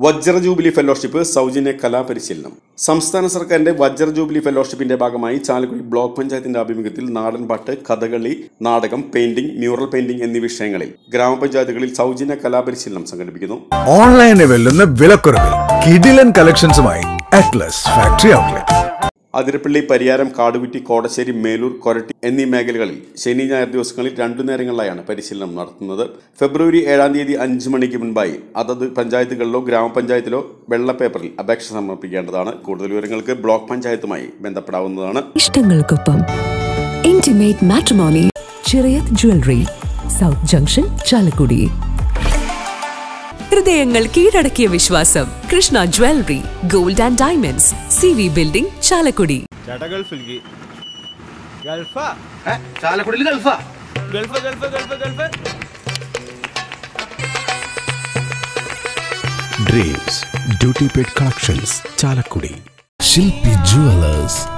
വജ്ര jubilee fellowship സൗജന്യ കലാപരിശീലനം സംസ്ഥാന സർക്കാരിന്റെ വജ്ര ജൂബിലി ഫെലോഷിപ്പിന്റെ ഭാഗമായി ചാലക്കുടി ബ്ലോക്ക് പഞ്ചായത്തിന്റെ ആഭിമുഖ്യത്തിൽ നാടൻപാട്ട് കഥകളി നാടകം പെയിന്റിംഗ് മ്യൂറൽ പെയിന്റിംഗ് എന്നീ വിഷയങ്ങളിൽ ഗ്രാമപഞ്ചായത്തുകളിൽ സൗജന്യ കലാപരിശീലനം സംഘടിപ്പിക്കുന്നു ഓൺലൈനെ വെല്ലുന്ന വിലക്കുറവിൽ കിഡിലൻ കളക്ഷൻസുമായി Atlas factory outlet Athirappilly Pariyaram Kadukutty Kodassery Meloor Koratty എന്നീ മേഖലകളിൽ ശനി ഞായർ ദിവസങ്ങളിൽ രണ്ടു നേരങ്ങളിലായാണ് പരിശീലനം നടത്തുന്നത് ഫെബ്രുവരി ഏഴാം തീയതി അഞ്ച് മണിക്ക് മുൻപായി അതത് പഞ്ചായത്തുകളിലോ ഗ്രാമപഞ്ചായത്തിലോ വെള്ള പേപ്പറിൽ അപേക്ഷ സമർപ്പിക്കേണ്ടതാണ് കൂടുതൽ വിവരങ്ങൾക്ക് ബ്ലോക്ക് പഞ്ചായത്തുമായി ബന്ധപ്പെടാവുന്നതാണ് ഇഷ്ടങ്ങൾക്കൊപ്പം intimate matrimony Chirayath jewellery south junction Chalakudy ഹൃദയങ്ങൾ കീഴടക്കിയ വിശ്വാസം Krishna jewellery gold and diamonds C V building Chalakudy ചേട്ടാ ഗൾഫിലേക്ക് ഗൾഫാ ചാലക്കുടിയിൽ ഗൾഫാ Gulf Gulf Gulf Gulf dreams duty paid collections Chalakudy Shilpi jewellers